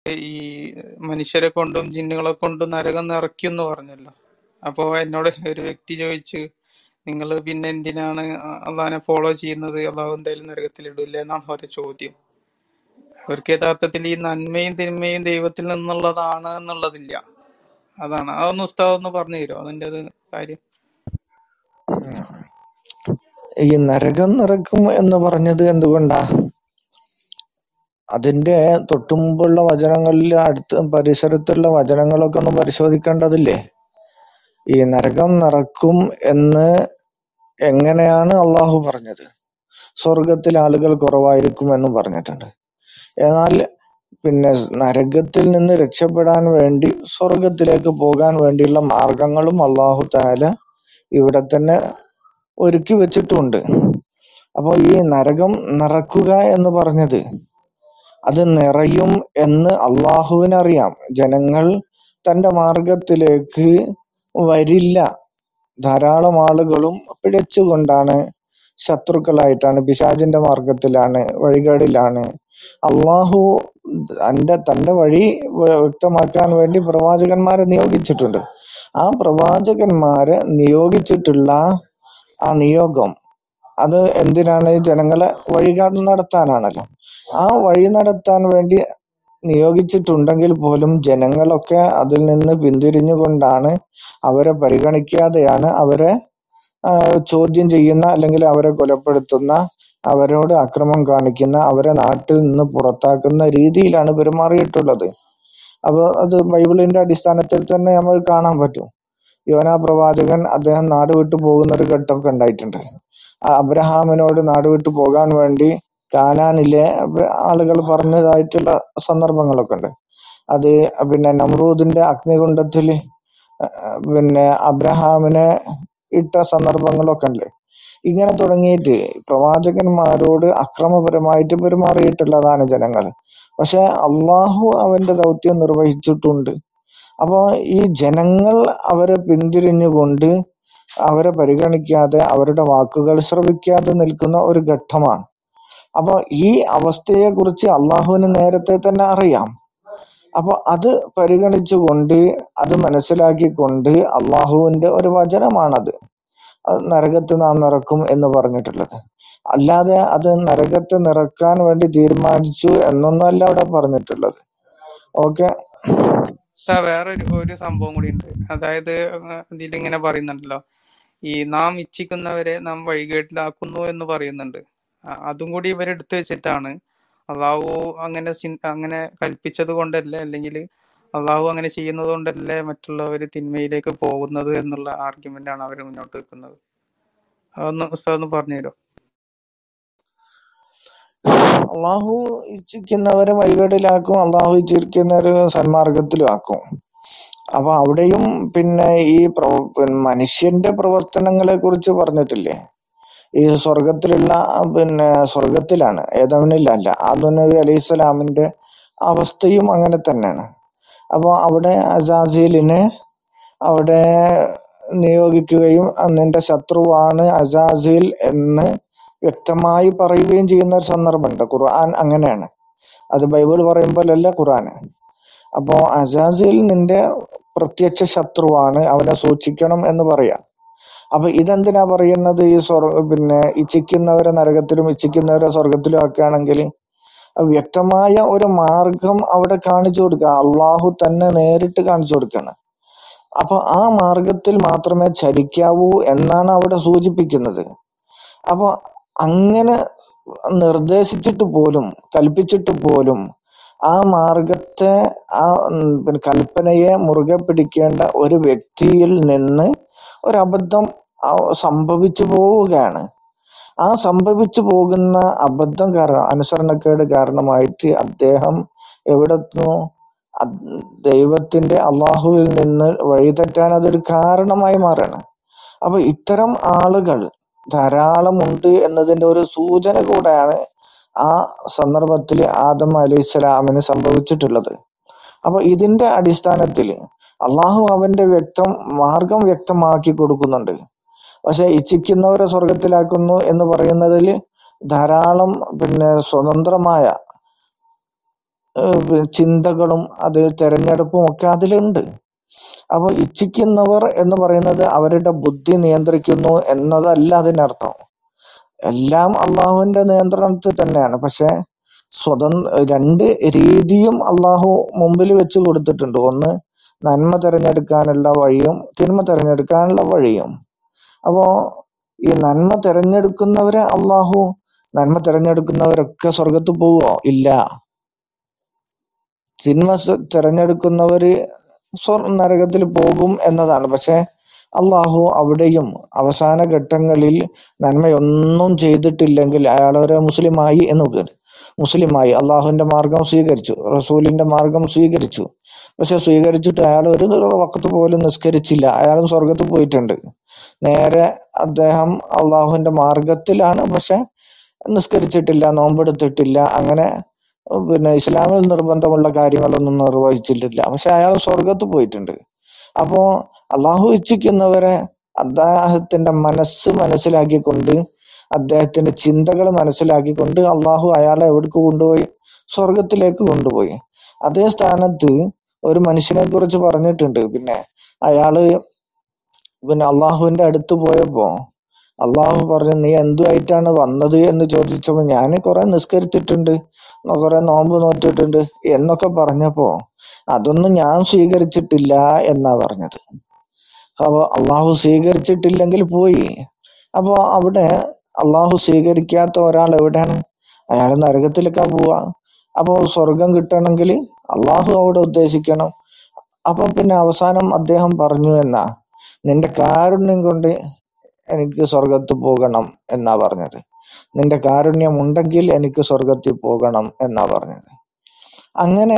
ഈ മനുഷ്യരെ കൊണ്ടും ജിന്നുകളെ കൊണ്ടും നരകം നിറയ്ക്കും എന്ന് പറഞ്ഞല്ലോ അപ്പോ എന്നോട് ഒരു വ്യക്തി ചോദിച്ചു നിങ്ങൾ പിന്നെ എന്തിനാണ് അള്ളാഹിനെ ഫോളോ ചെയ്യുന്നത് അള്ളാഹു എന്തായാലും നരകത്തിൽ ഇടില്ല എന്നാണ് അവരുടെ ചോദ്യം അവർക്ക് യഥാർത്ഥത്തിൽ ഈ നന്മയും തിന്മയും ദൈവത്തിൽ നിന്നുള്ളതാണ് എന്നുള്ളതില്ല അതാണ് അതൊന്ന് ഉസ്താദ് ഒന്ന് പറഞ്ഞു തരുമോ അതിന്റെ അത് കാര്യം ഈ നരകം നിറക്കും എന്ന് പറഞ്ഞത് എന്തുകൊണ്ടാ അതിന്റെ തൊട്ടുമുമ്പുള്ള വചനങ്ങളിൽ അടുത്ത പരിസരത്തുള്ള വചനങ്ങളൊക്കെ ഒന്ന് പരിശോധിക്കേണ്ടതില്ലേ ഈ നരകം നിറക്കും എന്ന് എങ്ങനെയാണ് അള്ളാഹു പറഞ്ഞത് സ്വർഗത്തിൽ ആളുകൾ കുറവായിരിക്കും എന്നും പറഞ്ഞിട്ടുണ്ട് എന്നാൽ പിന്നെ നരകത്തിൽ നിന്ന് രക്ഷപ്പെടാൻ വേണ്ടി സ്വർഗത്തിലേക്ക് പോകാൻ വേണ്ടിയുള്ള മാർഗങ്ങളും അള്ളാഹു താല ഇവിടെ തന്നെ ഒരുക്കി വെച്ചിട്ടുണ്ട് അപ്പോൾ ഈ നരകം നിറക്കുക എന്ന് പറഞ്ഞത് അത് നിറയും എന്ന് അള്ളാഹുവിനറിയാം ജനങ്ങൾ തന്റെ മാർഗത്തിലേക്ക് വരില്ല ധാരാളം ആളുകളും പിഴച്ചുകൊണ്ടാണ് ശത്രുക്കളായിട്ടാണ് പിശാചിന്റെ മാർഗത്തിലാണ് വഴികേടിലാണ് അള്ളാഹു തന്റെ തന്റെ വഴി വ്യ- വ്യക്തമാക്കാൻ വേണ്ടി പ്രവാചകന്മാരെ നിയോഗിച്ചിട്ടുണ്ട് ആ പ്രവാചകന്മാരെ നിയോഗിച്ചിട്ടുള്ള ആ നിയോഗം അത് എന്തിനാണ് ജനങ്ങളെ വഴികാട് നടത്താനാണല്ലോ ആ വഴി നടത്താൻ വേണ്ടി നിയോഗിച്ചിട്ടുണ്ടെങ്കിൽ പോലും ജനങ്ങളൊക്കെ അതിൽ നിന്ന് പിന്തിരിഞ്ഞുകൊണ്ടാണ് അവരെ പരിഗണിക്കാതെയാണ് അവരെ ആ, ചോദ്യം ചെയ്യുന്ന അല്ലെങ്കിൽ അവരെ കൊലപ്പെടുത്തുന്ന അവരോട് അക്രമം കാണിക്കുന്ന അവരെ നാട്ടിൽ നിന്ന് പുറത്താക്കുന്ന രീതിയിലാണ് പെരുമാറിയിട്ടുള്ളത് അപ്പൊ അത് ബൈബിളിന്റെ അടിസ്ഥാനത്തിൽ തന്നെ നമുക്ക് കാണാൻ പറ്റും യോനാ പ്രവാചകൻ അദ്ദേഹം നാട് വിട്ടു പോകുന്ന ഒരു ഘട്ടമൊക്കെ ഉണ്ടായിട്ടുണ്ട് ആ അബ്രഹാമിനോട് നാട് വിട്ടു പോകാൻ വേണ്ടി കാനാനിലെ ആളുകൾ പറഞ്ഞതായിട്ടുള്ള സന്ദർഭങ്ങളൊക്കെ ഉണ്ട് അത് പിന്നെ നമ്രൂദിന്റെ അഗ്നികുണ്ഡത്തില് പിന്നെ അബ്രഹാമിനെ ഇട്ട സന്ദർഭങ്ങളൊക്കെ ഉണ്ട് ഇങ്ങനെ തുടങ്ങിയിട്ട് പ്രവാചകന്മാരോട് അക്രമപരമായിട്ട് പെരുമാറിയിട്ടുള്ളതാണ് ജനങ്ങൾ പക്ഷെ അള്ളാഹു അവന്റെ ദൗത്യം നിർവഹിച്ചിട്ടുണ്ട് അപ്പൊ ഈ ജനങ്ങൾ അവരെ പിന്തിരിഞ്ഞുകൊണ്ട് അവരെ പരിഗണിക്കാതെ അവരുടെ വാക്കുകൾ ശ്രവിക്കാതെ നിൽക്കുന്ന ഒരു ഘട്ടമാണ് അപ്പൊ ഈ അവസ്ഥയെ കുറിച്ച് അള്ളാഹുവിന് നേരത്തെ തന്നെ അറിയാം അപ്പൊ അത് പരിഗണിച്ചുകൊണ്ട് അത് മനസ്സിലാക്കിക്കൊണ്ട് അള്ളാഹുവിന്റെ ഒരു വചനമാണത് അത് നരകത്ത് നാം നിറക്കും എന്ന് പറഞ്ഞിട്ടുള്ളത് അല്ലാതെ അത് നരകത്ത് നിറക്കാൻ വേണ്ടി തീരുമാനിച്ചു എന്നൊന്നുമല്ല അവിടെ പറഞ്ഞിട്ടുള്ളത് ഓക്കെ ഇതാ വേറൊരു ഒരു സംഭവം കൂടി ഉണ്ട് അതായത് ഇതിലിങ്ങനെ പറയുന്നുണ്ടല്ലോ ഈ നാം ഇച്ഛിക്കുന്നവരെ നാം വഴികേട്ടിലാക്കുന്നു എന്ന് പറയുന്നുണ്ട് അ- അതും കൂടി ഇവരെടുത്ത് വെച്ചിട്ടാണ് അള്ളാഹു അങ്ങനെ ചിൻ- അങ്ങനെ കൽപ്പിച്ചത് കൊണ്ടല്ലേ അല്ലെങ്കിൽ അള്ളാഹു അങ്ങനെ ചെയ്യുന്നത് കൊണ്ടല്ലേ മറ്റുള്ളവർ തിന്മയിലേക്ക് പോകുന്നത് എന്നുള്ള ആർഗ്യുമെന്റ് ആണ് അവർ മുന്നോട്ട് വെക്കുന്നത് അതൊന്ന് ഉസ്താദ് ഒന്ന് പറഞ്ഞു തരുമോ അള്ളാഹു ഇച്ഛിക്കുന്നവരെ വഴികേടിലാക്കും അള്ളാഹു ഇച്ഛിക്കുന്നവരെ സന്മാർഗത്തിലും ആക്കും അപ്പൊ അവിടെയും പിന്നെ ഈ പ്രവ- പിന്നെ മനുഷ്യന്റെ പ്രവർത്തനങ്ങളെ കുറിച്ച് പറഞ്ഞിട്ടില്ലേ ഈ സ്വർഗത്തിലുള്ള പിന്നെ സ്വർഗത്തിലാണ് ഏതവനിലല്ല ആദം നബി അലൈഹി സ്വലാമിന്റെ അവസ്ഥയും അങ്ങനെ തന്നെയാണ് അപ്പൊ അവിടെ അസാസിലിനെ അവിടെ നിയോഗിക്കുകയും നിന്റെ ശത്രുവാണ് അസാസിൽ എന്ന് വ്യക്തമായി പറയുകയും ചെയ്യുന്ന ഒരു സന്ദർഭമുണ്ട് ഖുർആൻ അങ്ങനെയാണ് അത് ബൈബിൾ പറയുമ്പോഴല്ല ഖുർആൻ അപ്പോ അസാസിൽ നിന്റെ പ്രത്യക്ഷ ശത്രുവാണ് അവനെ സൂക്ഷിക്കണം എന്ന് പറയാം അപ്പൊ ഇതെന്തിനാ പറയുന്നത് ഈ സ്വർ പിന്നെ ഇച്ഛിക്കുന്നവരെ നരകത്തിലും ഇച്ഛിക്കുന്നവരെ സ്വർഗത്തിലും ആക്കുകയാണെങ്കിൽ വ്യക്തമായ ഒരു മാർഗം അവിടെ കാണിച്ചു കൊടുക്കുക അള്ളാഹു തന്നെ നേരിട്ട് കാണിച്ചു കൊടുക്കുകയാണ് അപ്പൊ ആ മാർഗത്തിൽ മാത്രമേ ചരിക്കാവൂ എന്നാണ് അവിടെ സൂചിപ്പിക്കുന്നത് അപ്പൊ അങ്ങനെ നിർദ്ദേശിച്ചിട്ട് പോലും കൽപ്പിച്ചിട്ട് പോലും ആ മാർഗത്തെ ആ ഉം, പിന്നെ കൽപ്പനയെ മുറുകെ പിടിക്കേണ്ട ഒരു വ്യക്തിയിൽ നിന്ന് ഒരബദ്ധം ആ സംഭവിച്ചു പോവുകയാണ് ആ സംഭവിച്ചു പോകുന്ന അബദ്ധം കാരണം അനുസരണക്കേട് കാരണമായിട്ട് അദ്ദേഹം എവിടെ എത്തുന്നു അത് ദൈവത്തിന്റെ അള്ളാഹുവിൽ നിന്ന് വഴിതെറ്റാൻ അതൊരു കാരണമായി മാറാണ് അപ്പൊ ഇത്തരം ആളുകൾ ധാരാളം ഉണ്ട് എന്നതിന്റെ ഒരു സൂചന കൂടെയാണ് ആ സന്ദർഭത്തിൽ ആദം അലൈഹി സ്വലാമിന് സംഭവിച്ചിട്ടുള്ളത് അപ്പൊ ഇതിന്റെ അടിസ്ഥാനത്തിൽ അള്ളാഹു അവന്റെ വ്യക്തം മാർഗം വ്യക്തമാക്കി കൊടുക്കുന്നുണ്ട് പക്ഷെ ഇച്ഛിക്കുന്നവരെ സ്വർഗത്തിലാക്കുന്നു എന്ന് പറയുന്നതിൽ ധാരാളം പിന്നെ സ്വതന്ത്രമായ ഏഹ് ചിന്തകളും അത് തെരഞ്ഞെടുപ്പും ഒക്കെ അതിലുണ്ട് അപ്പൊ ഇച്ഛിക്കുന്നവർ എന്ന് പറയുന്നത് അവരുടെ ബുദ്ധി നിയന്ത്രിക്കുന്നു എന്നതല്ല അതിനർത്ഥം എല്ലാം അള്ളാഹുവിന്റെ നിയന്ത്രണത്തിൽ തന്നെയാണ് പക്ഷെ സ്വതന്ത്ര രണ്ട് രീതിയും അള്ളാഹു മുമ്പിൽ വെച്ച് കൊടുത്തിട്ടുണ്ട് ഒന്ന് നന്മ തിരഞ്ഞെടുക്കാനുള്ള വഴിയും തിന്മ തിരഞ്ഞെടുക്കാനുള്ള വഴിയും അപ്പോ ഈ നന്മ തിരഞ്ഞെടുക്കുന്നവരെ അള്ളാഹു നന്മ തിരഞ്ഞെടുക്കുന്നവരൊക്കെ സ്വർഗത്ത് പോവോ ഇല്ല തിന്മ സ- തിരഞ്ഞെടുക്കുന്നവര് സ്വർ നരകത്തിൽ പോകും എന്നതാണ് പക്ഷെ അള്ളാഹു അവിടെയും അവസാന ഘട്ടങ്ങളിൽ നന്മയൊന്നും ചെയ്തിട്ടില്ലെങ്കിൽ അയാൾ ഒരു മുസ്ലിമായി എന്ന് നോക്കുക മുസ്ലിമായി അള്ളാഹുവിന്റെ മാർഗം സ്വീകരിച്ചു റസൂലിന്റെ മാർഗം സ്വീകരിച്ചു പക്ഷെ സ്വീകരിച്ചിട്ട് അയാൾ ഒരു വക്കത്ത് പോലും നിസ്കരിച്ചില്ല അയാളും സ്വർഗത്ത് പോയിട്ടുണ്ട് നേരെ അദ്ദേഹം അള്ളാഹുവിന്റെ മാർഗത്തിലാണ് പക്ഷെ നിസ്കരിച്ചിട്ടില്ല നോമ്പെടുത്തിട്ടില്ല അങ്ങനെ ഉം, പിന്നെ ഇസ്ലാമിൽ നിർബന്ധമുള്ള കാര്യങ്ങളൊന്നും നിർവഹിച്ചിട്ടില്ല പക്ഷെ അയാൾ സ്വർഗത്ത് പോയിട്ടുണ്ട് അപ്പോ അള്ളാഹു ഇച്ഛിക്കുന്നവരെ അദ്ദേഹത്തിന്റെ മനസ്സ് മനസ്സിലാക്കിക്കൊണ്ട് അദ്ദേഹത്തിന്റെ ചിന്തകൾ മനസ്സിലാക്കിക്കൊണ്ട് അള്ളാഹു അയാളെ എവിടേക്ക് കൊണ്ടുപോയി സ്വർഗത്തിലേക്ക് കൊണ്ടുപോയി അതേ സ്ഥാനത്ത് ഒരു മനുഷ്യനെ കുറിച്ച് പറഞ്ഞിട്ടുണ്ട് പിന്നെ അയാള് പിന്നെ അള്ളാഹുവിന്റെ അടുത്ത് പോയപ്പോ അള്ളാഹു പറഞ്ഞു നീ എന്തുമായിട്ടാണ് വന്നത് എന്ന് ചോദിച്ചപ്പോ ഞാൻ കുറെ നിസ്കരിച്ചിട്ടുണ്ട് കുറെ നോമ്പ് നോറ്റിട്ടുണ്ട് എന്നൊക്കെ പറഞ്ഞപ്പോ അതൊന്നും ഞാൻ സ്വീകരിച്ചിട്ടില്ല എന്നാ പറഞ്ഞത് അപ്പൊ അള്ളാഹു സ്വീകരിച്ചിട്ടില്ലെങ്കിൽ പോയി അപ്പൊ അവിടെ അള്ളാഹു സ്വീകരിക്കാത്ത ഒരാൾ എവിടെയാണ് അയാൾ നരകത്തിലേക്കാ പോവാ അപ്പൊ സ്വർഗം കിട്ടണമെങ്കിൽ അള്ളാഹു അവിടെ ഉദ്ദേശിക്കണം അപ്പൊ പിന്നെ അവസാനം അദ്ദേഹം പറഞ്ഞു എന്നാ നിന്റെ കാരുണ്യം കൊണ്ട് എനിക്ക് സ്വർഗത്ത് പോകണം എന്നാ പറഞ്ഞത് നിന്റെ കാരുണ്യം ഉണ്ടെങ്കിൽ എനിക്ക് സ്വർഗത്തിൽ പോകണം എന്നാ പറഞ്ഞത് അങ്ങനെ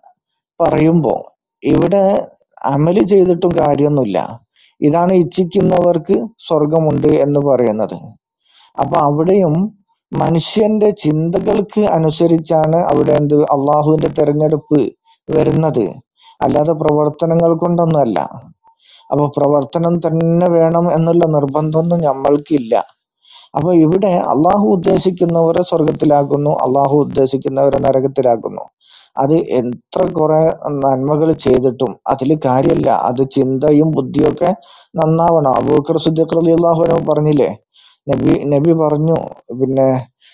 പറയുമ്പോ ഇവിടെ അമല് ചെയ്തിട്ടും കാര്യമൊന്നുമില്ല ഇതാണ് ഇച്ഛിക്കുന്നവർക്ക് സ്വർഗമുണ്ട് എന്ന് പറയുന്നത് അപ്പൊ അവിടെയും മനുഷ്യന്റെ ചിന്തകൾക്ക് അനുസരിച്ചാണ് അവിടെ എന്ത് അള്ളാഹുവിന്റെ തെരഞ്ഞെടുപ്പ് വരുന്നത് അല്ലാതെ പ്രവർത്തനങ്ങൾ കൊണ്ടൊന്നുമല്ല അപ്പൊ പ്രവർത്തനം തന്നെ വേണം എന്നുള്ള നിർബന്ധമൊന്നും നമ്മൾക്കില്ല അപ്പൊ ഇവിടെ അള്ളാഹു ഉദ്ദേശിക്കുന്നവരെ സ്വർഗത്തിലാക്കുന്നു അള്ളാഹു ഉദ്ദേശിക്കുന്നവരെ നരകത്തിലാക്കുന്നു അത് എത്ര കുറെ നന്മകൾ ചെയ്തിട്ടും അതിൽ കാര്യമില്ല അത് ചിന്തയും ബുദ്ധിയും ഒക്കെ നന്നാവണം അബൂക്കർ സിദ്ദീഖ് റളിയല്ലാഹു അൻഹു പറഞ്ഞില്ലേ നബി നബി പറഞ്ഞു പിന്നെ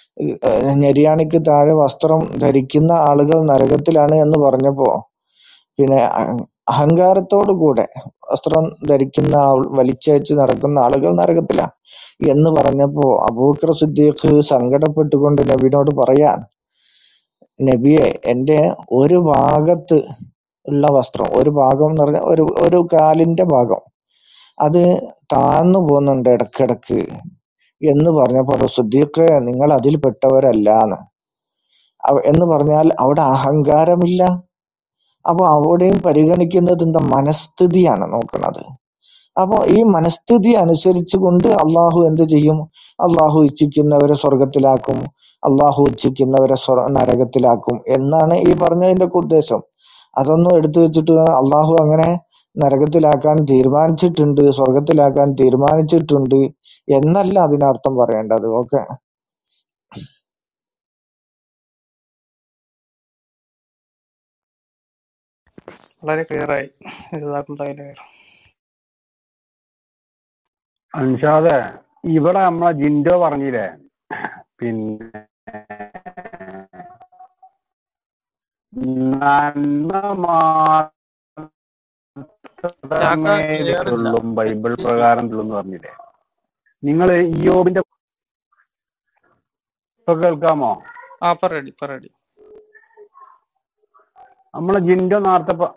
ഏഹ്, ഞെരിയാണിക്ക് താഴെ വസ്ത്രം ധരിക്കുന്ന ആളുകൾ നരകത്തിലാണ് എന്ന് പറഞ്ഞപ്പോ പിന്നെ അഹ- അഹങ്കാരത്തോടു കൂടെ വസ്ത്രം ധരിക്കുന്ന ആൾ വലിച്ചയച്ച് നടക്കുന്ന ആളുകൾ നരകത്തിലാ എന്ന് പറഞ്ഞപ്പോ അബൂക്കർ സിദ്ദീഖ് സങ്കടപ്പെട്ടുകൊണ്ട് നബിനോട് പറയാൻ നബിയെ എന്റെ ഒരു ഭാഗത്ത് ഉള്ള വസ്ത്രം ഒരു ഭാഗം എന്ന് പറഞ്ഞാൽ ഒരു ഒരു കാലിന്റെ ഭാഗം അത് താന്നു പോകുന്നുണ്ട് ഇടക്കിടക്ക് എന്ന് പറഞ്ഞപ്പോ സിദ്ദീഖ് നിങ്ങൾ അതിൽ പെട്ടവരല്ലാന്ന് അവ- എന്ന് പറഞ്ഞാൽ അവിടെ അഹങ്കാരമില്ല അപ്പൊ അവിടെയും പരിഗണിക്കുന്നത് എന്താ മനസ്ഥിതിയാണ് നോക്കുന്നത് അപ്പൊ ഈ മനസ്ഥിതി അനുസരിച്ച് കൊണ്ട് അള്ളാഹു എന്ത് ചെയ്യും അള്ളാഹു ഇച്ഛിക്കുന്നവരെ സ്വർഗത്തിലാക്കും അള്ളാഹു ഇച്ഛിക്കുന്നവരെ സ്വർ നരകത്തിലാക്കും എന്നാണ് ഈ പറഞ്ഞതിന്റെ ഒക്കെ ഉദ്ദേശം അതൊന്നും എടുത്തു വെച്ചിട്ട് അള്ളാഹു അങ്ങനെ നരകത്തിലാക്കാൻ തീരുമാനിച്ചിട്ടുണ്ട് സ്വർഗത്തിലാക്കാൻ തീരുമാനിച്ചിട്ടുണ്ട് എന്നല്ല അതിനർത്ഥം പറയേണ്ടത് ഓക്കെ വളരെ ക്ലിയർ ആയി ജസാക്കുമുല്ലാഹി ഖൈർ. അൻഷാദെ ഇവിടെ നമ്മളെ ജിൻഡോ പറഞ്ഞില്ലേ പിന്നെ നന്മ ചാക്ക മാത്രമേ ക്ലിയർ ഇല്ല ഉള്ളും ബൈബിൾ നെറ്റ് പ്രകാരം ഉള്ളൂ എന്ന് പറഞ്ഞില്ലേ നിങ്ങൾ ഇയോബിന്റെ ഇപ്പൊ കേൾക്കാമോ ആ ഇപ്പൊ റെഡി ഇപ്പൊ റെഡി നമ്മളെ ജിൻഡോ നേരത്തെ പ-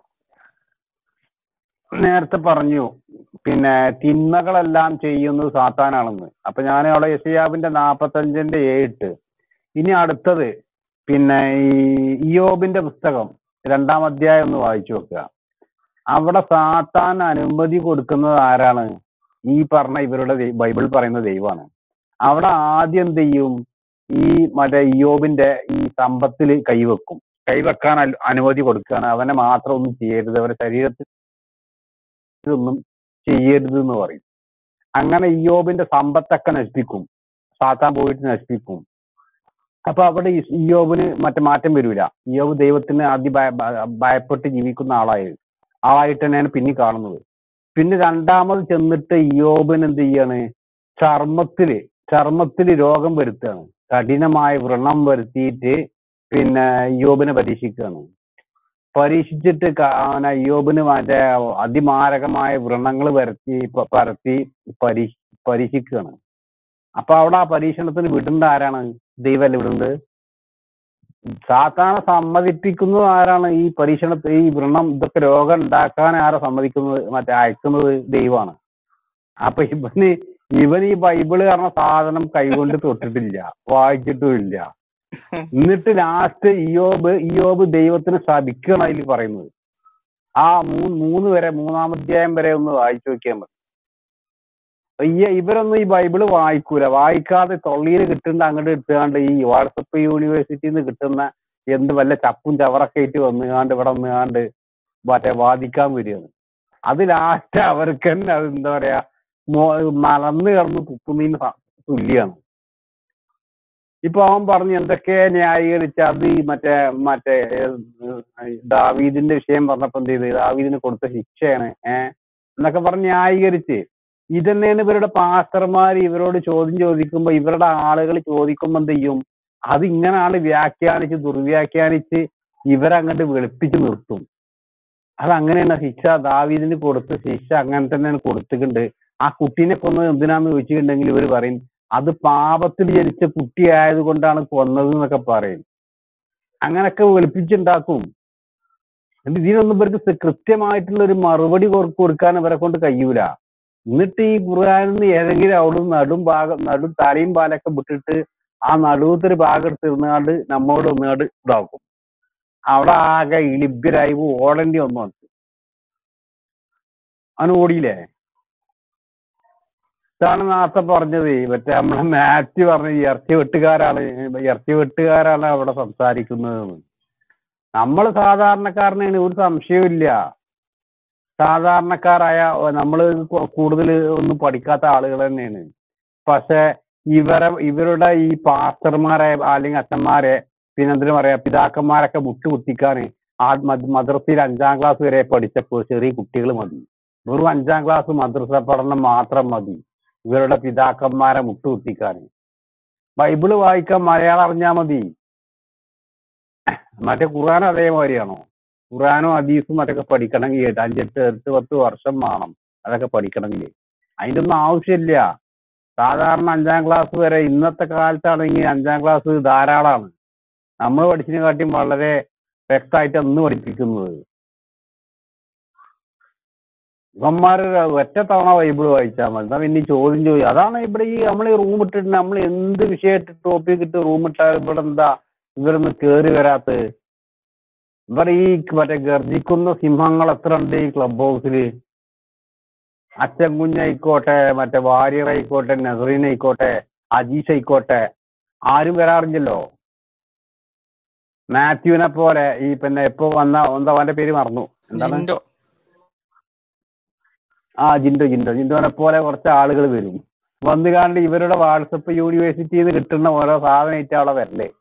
നേരത്തെ പറഞ്ഞു പിന്നെ തിന്മകളെല്ലാം ചെയ്യുന്നത് സാത്താനാണെന്ന് അപ്പൊ ഞാൻ അവിടെ യശയാബിന്റെ നാപ്പത്തഞ്ചിന്റെ ഏട്ട് ഇനി അടുത്തത് പിന്നെ ഈ ഇയോബിന്റെ പുസ്തകം രണ്ടാം അധ്യായം ഒന്ന് വായിച്ചു നോക്കുക അവിടെ സാത്താൻ അനുമതി കൊടുക്കുന്നത് ആരാണ് ഈ പറഞ്ഞ ഇവരുടെ ദൈ- ബൈബിൾ പറയുന്ന ദൈവമാണ് അവിടെ ആദ്യം എന്ത് ചെയ്യും ഈ മറ്റേ ഇയോബിന്റെ ഈ സമ്പത്തിൽ കൈവെക്കും കൈവെക്കാൻ അൽ- അനുമതി കൊടുക്കുകയാണ് അവനെ മാത്രം ഒന്നും ചെയ്യരുത് അവന്റെ ശരീരത്തിൽ ഒന്നും ചെയ്യരുത് എന്ന് പറയും അങ്ങനെ ഇയോബിന്റെ സമ്പത്തൊക്കെ നശിപ്പിക്കും സാത്താൻ പോയിട്ട് നശിപ്പിക്കും അപ്പൊ അവിടെ ഈ ഇയ്യോബിന് മറ്റേ മാറ്റം വരൂല ഇയ്യോബ് ദൈവത്തിന് അതി ഭയ- ഭയ- ഭയപ്പെട്ട് ജീവിക്കുന്ന ആളായി ആളായിട്ട് തന്നെയാണ് പിന്നെ കാണുന്നത് പിന്നെ രണ്ടാമത് ചെന്നിട്ട് ഇയ്യോബിന് എന്ത് ചെയ്യാണ് ചർമ്മത്തില് ചർമ്മത്തില് രോഗം വരുത്തുകയാണ് കഠിനമായ വ്രണം വരുത്തിയിട്ട് പിന്നെ ഇയ്യോബിനെ പരീക്ഷിക്കുകയാണ് പരീക്ഷിച്ചിട്ട് ക- അവനെ അയ്യോബിന് മറ്റേ അതിമാരകമായ വ്രണങ്ങൾ വരുത്തി പ- പരത്തി പരീ പരീക്ഷിക്കുകയാണ് അപ്പൊ അവിടെ ആ പരീക്ഷണത്തിന് വിടുന്നത് ആരാണ് ദൈവമല്ലേ വിടുന്നത് സാത്താനെ സമ്മതിപ്പിക്കുന്നത് ആരാണ് ഈ പരീക്ഷണത്തിൽ ഈ വ്രണം ഇതൊക്കെ രോഗം ഉണ്ടാക്കാൻ ആരാ സമ്മതിക്കുന്നത് മറ്റേ അയക്കുന്നത് ദൈവമാണ് അപ്പൊ ഇവന് ഇവൻ ഈ ബൈബിള് പറഞ്ഞ സാധനം കൈകൊണ്ട് തൊട്ടിട്ടില്ല വായിച്ചിട്ടും ഇല്ല എന്നിട്ട് ലാസ്റ്റ് ഇയോബ് ഇയോബ് ദൈവത്തിന് ശപിക്കണം അതിൽ പറയുന്നത് ആ മൂന്ന് മൂന്ന് വരെ മൂന്നാം അധ്യായം വരെ ഒന്ന് വായിച്ചു നോക്കിയാൽ മതി ഈ ഇവരൊന്നും ഈ ബൈബിള് വായിക്കൂല വായിക്കാതെ തൊള്ളിയിൽ കിട്ടുന്ന അങ്ങോട്ട് ഇട്ടുകാണ്ട് ഈ വാട്സപ്പ് യൂണിവേഴ്സിറ്റിയിൽ നിന്ന് കിട്ടുന്ന എന്ത് വല്ല ചപ്പും ചവറൊക്കെ ആയിട്ട് വന്നുകാണ്ട് ഇവിടെ വന്നുകാണ്ട് മറ്റേ വാദിക്കാൻ വരികയാണ് അത് ലാസ്റ്റ് അവർക്ക് തന്നെ അത് എന്താ പറയാ മോ- മലന്ന് കിടന്ന് തുപ്പുന്നതിന് സ- തുല്യാണ് ഇപ്പൊ അവൻ പറഞ്ഞു എന്തൊക്കെ ന്യായീകരിച്ച അത് ഈ മറ്റേ മറ്റേ ഏഹ്, ദാവീദിന്റെ വിഷയം പറഞ്ഞപ്പോ എന്ത് ചെയ്ത് ദാവീദിന് കൊടുത്ത ശിക്ഷയാണ് ഏഹ് എന്നൊക്കെ പറഞ്ഞ് ന്യായീകരിച്ച് ഇതന്നെയാണ് ഇവരുടെ പാസ്റ്റർമാർ ഇവരോട് ചോദ്യം ചോദിക്കുമ്പോ ഇവരുടെ ആളുകൾ ചോദിക്കുമ്പോ എന്ത് ചെയ്യും അത് ഇങ്ങനെയാണ് വ്യാഖ്യാനിച്ച് ദുർവ്യാഖ്യാനിച്ച് ഇവരങ്ങോട്ട് വെളുപ്പിച്ച് നിർത്തും അത് അങ്ങനെയാണ് ശിക്ഷ ദാവീദിന് കൊടുത്ത ശിക്ഷ അങ്ങനെ തന്നെയാണ് കൊടുത്തിട്ടുണ്ട് ആ കുട്ടീനെ കൊന്നത് എന്തിനാന്ന് ചോദിച്ചിട്ടുണ്ടെങ്കിൽ ഇവർ പറയും അത് പാപത്തിൽ ജനിച്ച കുട്ടി ആയതുകൊണ്ടാണ് കൊന്നത് എന്നൊക്കെ പറയും അങ്ങനൊക്കെ വെളുപ്പിച്ചുണ്ടാക്കും എന്നിട്ട് ഇതിനൊന്നും ഇവർക്ക് സ- കൃത്യമായിട്ടുള്ള ഒരു മറുപടി കൊ- കൊടുക്കാൻ ഇവരെ കൊണ്ട് കഴിയൂല എന്നിട്ട് ഈ ഖുർആനിൽ നിന്ന് ഏതെങ്കിലും അവിടെ നടും ഭാഗം നടും തലയും പാലൊക്കെ വിട്ടിട്ട് ആ നടുവത്തെ ഒരു ഭാഗം എടുത്തിരുന്നാണ്ട് നമ്മോട് ഒന്നുകാണ്ട് ഇതാക്കും അവിടെ ആകെ ഇളിഭ്യരായി ഓടേണ്ടി വന്നു അവൻ ഓടിയില്ലേ ഇതാണ് നേരത്തെ പറഞ്ഞത് മറ്റേ നമ്മളെ മാത്യു പറഞ്ഞ ഇറച്ചി വെട്ടുകാരാണ് ഇറച്ചി വെട്ടുകാരാണ് അവിടെ സംസാരിക്കുന്നത് നമ്മൾ സാധാരണക്കാരനാണ് ഒരു സംശയമില്ല സാധാരണക്കാരായ നമ്മൾ കൂടുതൽ ഒന്നും പഠിക്കാത്ത ആളുകൾ തന്നെയാണ് പക്ഷെ ഇവരെ ഇവരുടെ ഈ പാസ്റ്റർമാരെ അല്ലെങ്കിൽ അച്ഛന്മാരെ പിന്നെ എന്തിനു പറയാ പിതാക്കന്മാരൊക്കെ മുട്ടുകുത്തിക്കാൻ ആ മദ്- മദ്രസയിൽ അഞ്ചാം ക്ലാസ് വരെ പഠിച്ചപ്പോൾ ചെറിയ കുട്ടികൾ മതി വെറും അഞ്ചാം ക്ലാസ് മദ്രസ പഠനം മാത്രം മതി ഇവരുടെ പിതാക്കന്മാരെ മുട്ടുകുത്തിക്കാൻ ബൈബിള് വായിക്കാൻ മലയാളം അറിഞ്ഞാൽ മതി മറ്റേ ഖുർആൻ അതേമാതിരിയാണോ ഖുർആനും ഹദീസും അതൊക്കെ പഠിക്കണമെങ്കിൽ അഞ്ചെട്ട് എട്ട് പത്ത് വർഷം വേണം അതൊക്കെ പഠിക്കണമെങ്കിൽ അതിന്റെ ഒന്നും ആവശ്യമില്ല സാധാരണ അഞ്ചാം ക്ലാസ് വരെ ഇന്നത്തെ കാലത്താണെങ്കിൽ അഞ്ചാം ക്ലാസ് ധാരാളമാണ് നമ്മൾ പഠിച്ചതിനെക്കാട്ടിയും വളരെ വ്യക്തമായിട്ട് അന്ന് പഠിപ്പിക്കുന്നത് ഇവന്മാര് ഒറ്റ തവണ ബൈബിൾ വായിച്ചാൽ മതി എന്നാ പിന്നെ ഈ ചോദ്യം ചോദിക്കും അതാണ് ഇവിടെ ഈ നമ്മൾ ഈ റൂം ഇട്ടിട്ട് നമ്മൾ എന്ത് വിഷയമായിട്ട് ടോപ്പിക് ഇട്ട് റൂം ഇട്ടാൽ ഇവിടെ എന്താ ഇവരൊന്ന് കേറി വരാത്തത് ഇവിടെ ഈ മറ്റേ ഗർജിക്കുന്ന സിംഹങ്ങൾ എത്ര ഉണ്ട് ഈ ക്ലബ് ഹൗസില് അച്ഛൻ കുഞ്ഞായിക്കോട്ടെ മറ്റേ വാര്യർ ആയിക്കോട്ടെ നസറീൻ ആയിക്കോട്ടെ അജീഷ് ആയിക്കോട്ടെ ആരും വരാറില്ലല്ലോ മാത്യുവിനെ പോലെ ഈ പിന്നെ ഇപ്പൊ വന്ന എന്താ അവന്റെ പേര് മറന്നു എന്താണ് ജിൻഡോ ആ ജിൻഡോ ജിൻഡോ ജിൻഡോനെ പോലെ കുറച്ച് ആളുകൾ വരും വന്നു കാണ്ട് ഇവരുടെ വാട്സപ്പ് യൂണിവേഴ്സിറ്റിയിൽ നിന്ന് കിട്ടുന്ന ഓരോ സാധനമായിട്ട് അവിടെ വരല്ലേ